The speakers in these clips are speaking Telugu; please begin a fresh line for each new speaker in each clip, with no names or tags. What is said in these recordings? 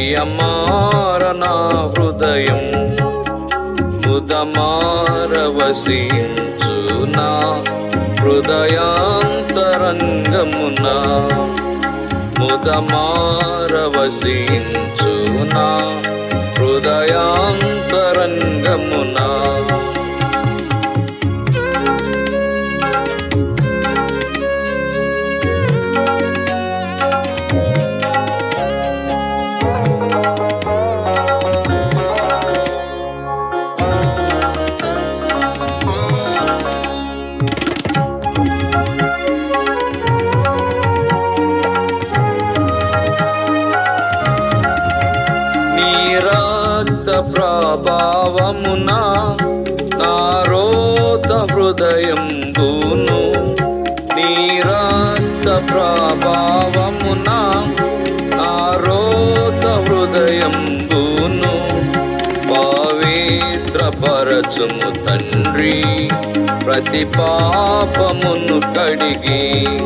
ప్రియమార నా హృదయం ముదమారవసించు నా హృదయాంతరంగమున ముదమారవసించు నా హృదయాంతరంగమున నీ రక్త ప్రభావమున నా రోత హృదయం గూను నీ రక్త ప్రభావమున నా రోత హృదయం గూను పవిత్ర పరచుము తండ్రి ప్రతి పాపమును కడిగి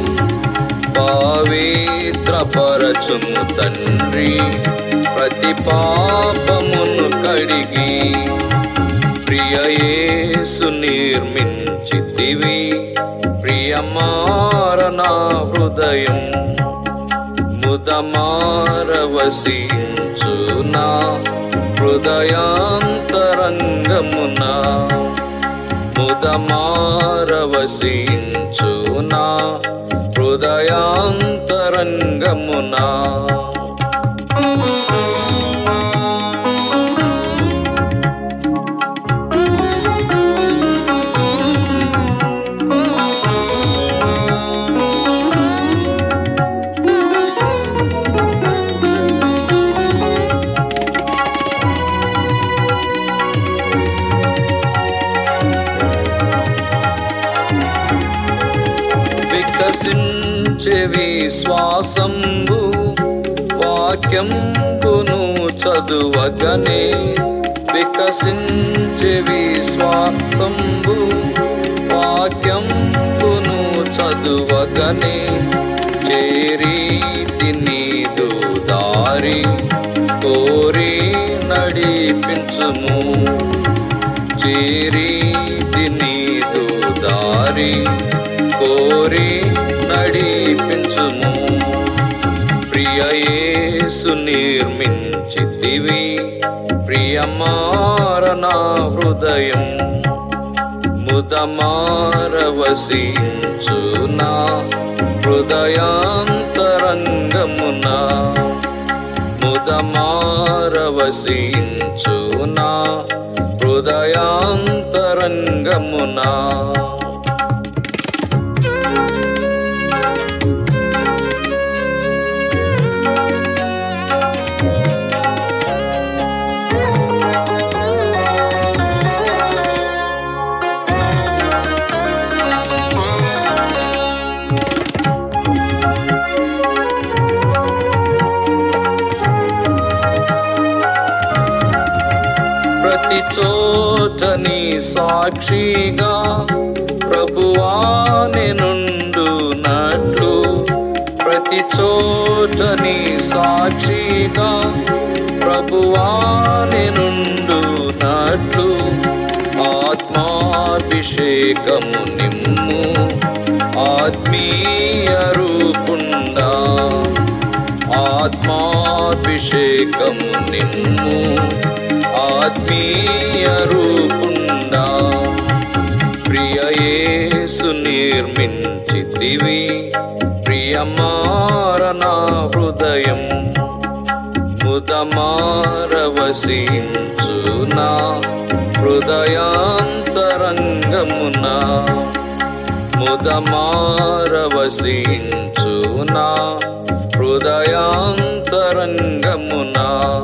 పవిత్ర పరచుము తండ్రి ప్రతి పాపమును కడిగి ప్రియయేసు నిర్మించితివి ప్రియమార నా హృదయం ముదమారవసించు నా హృదయాంతరంగమున ముదమారవసించు నా హృదయాంతరంగమున వికసించే విశ్వాసంబు వాక్యంబును చదువగనే వికసించే విశ్వాసంబు వాక్యంబును చదువగనే చేరీతి నీదు దారి కోరి నడిపించుము చేరీతి నీదు దారి కోరి నడిపించుము ప్రియయేసు నిర్మించితివి ప్రియమార నా హృదయం ముదమారవసించు నా హృదయాంతరంగమున ముదమారవసించు నా హృదయాంతరంగమున ప్రతి చోటని సాక్షిగా ప్రభువాని నుండు నట్లు ప్రతి చోటని సాక్షిగా ప్రభువాని నుండు నట్లు ఆత్మాభిషేకము నిమ్ము ఆత్మీయ రూపుండా ఆత్మాభిషేకము నిమ్ము ఆత్మీయ రూపుండా ప్రియయేసు నిర్మించితివి ప్రియమార నా హృదయం ముదమారవసించు నా హృదయాంతరంగమున ముదమారవసించు నా హృదయాంతరంగమున